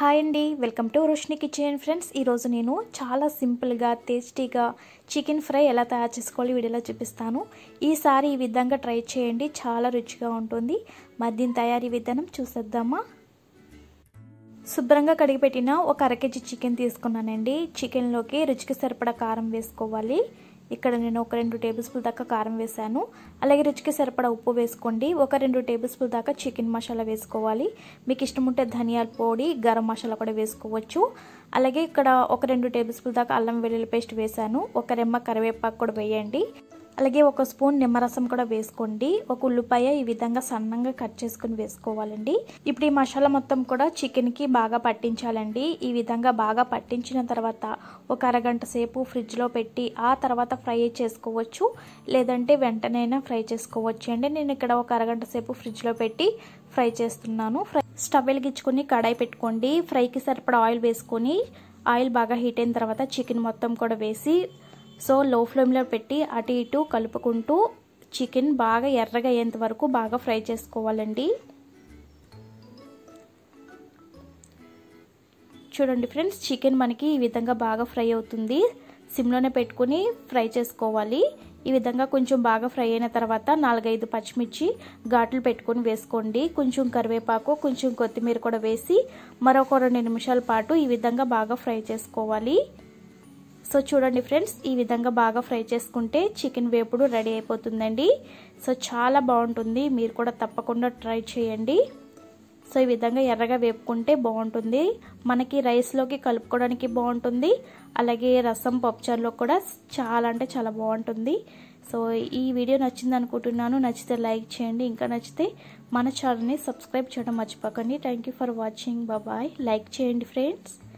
hi అండి welcome to Roshini kitchen friends ఈరోజు నేను చాలా సింపుల్గా టేస్టీగా చికెన్ ఫ్రై ఎలా తయారు చేసుకోవాలి వీడియోలో చూపిస్తాను ఈసారి ఈ విధంగా ట్రై చేయండి చాలా రుచిగా ఉంటుంది మరి దీని తయారీ విధానం చూసేద్దామా శుభ్రంగా కడిగిపెట్టిన ఒక అర కేజీ చికెన్ తీసుకున్నానండి చికెన్లోకి రుచికి సరిపడా కారం వేసుకోవాలి ఇక్కడ నేను ఒక రెండు టేబుల్ స్పూన్ దాకా కారం వేసాను అలాగే రుచికి సరిపడా ఉప్పు వేసుకోండి ఒక రెండు టేబుల్ స్పూన్ దాకా చికెన్ మసాలా వేసుకోవాలి మీకు ఇష్టం ఉంటే ధనియాల పొడి గరం మసాలా కూడా వేసుకోవచ్చు అలాగే ఇక్కడ ఒక రెండు టేబుల్ స్పూన్ దాకా అల్లం వెల్లుల్లి పేస్ట్ వేసాను ఒక రెమ్మ కరివేపాకు కూడా వేయండి అలాగే ఒక స్పూన్ నిమ్మరసం కూడా వేసుకోండి ఒక ఉల్లిపాయ ఈ విధంగా సన్నంగా కట్ చేసుకుని వేసుకోవాలండి ఇప్పుడు ఈ మసాలా మొత్తం కూడా చికెన్కి బాగా పట్టించాలండి ఈ విధంగా బాగా పట్టించిన తర్వాత ఒక అరగంట సేపు ఫ్రిడ్జ్లో పెట్టి ఆ తర్వాత ఫ్రై చేసుకోవచ్చు లేదంటే వెంటనైనా ఫ్రై చేసుకోవచ్చు అండి నేను ఇక్కడ ఒక అరగంట సేపు ఫ్రిడ్జ్లో పెట్టి ఫ్రై చేస్తున్నాను ఫ్రై స్టవ్ వెలిగించుకొని కడాయి పెట్టుకోండి ఫ్రైకి సరిపడా ఆయిల్ వేసుకొని ఆయిల్ బాగా హీట్ అయిన తర్వాత చికెన్ మొత్తం కూడా వేసి సో లో ఫ్లేమ్లో పెట్టి అటు ఇటు కలుపుకుంటూ చికెన్ బాగా ఎర్రగా అయ్యేంత వరకు బాగా ఫ్రై చేసుకోవాలండి చూడండి ఫ్రెండ్స్ చికెన్ మనకి ఈ విధంగా బాగా ఫ్రై అవుతుంది సిమ్లోనే పెట్టుకుని ఫ్రై చేసుకోవాలి ఈ విధంగా కొంచెం బాగా ఫ్రై అయిన తర్వాత నాలుగైదు పచ్చిమిర్చి ఘాట్లు పెట్టుకొని వేసుకోండి కొంచెం కరివేపాకు కొంచెం కొత్తిమీర కూడా వేసి మరొక రెండు నిమిషాల పాటు ఈ విధంగా బాగా ఫ్రై చేసుకోవాలి సో చూడండి ఫ్రెండ్స్ ఈ విధంగా బాగా ఫ్రై చేసుకుంటే చికెన్ వేపుడు రెడీ అయిపోతుందండి సో చాలా బాగుంటుంది మీరు కూడా తప్పకుండా ట్రై చేయండి సో ఈ విధంగా ఎర్రగా వేపుకుంటే బాగుంటుంది మనకి రైస్లోకి కలుపుకోవడానికి బాగుంటుంది అలాగే రసం పప్పుచారులో కూడా చాలా అంటే చాలా బాగుంటుంది సో ఈ వీడియో నచ్చింది అనుకుంటున్నాను నచ్చితే లైక్ చేయండి ఇంకా నచ్చితే మన ఛానల్ని సబ్స్క్రైబ్ చేయడం మర్చిపోకండి థ్యాంక్ ఫర్ వాచింగ్ బాబాయ్ లైక్ చేయండి ఫ్రెండ్స్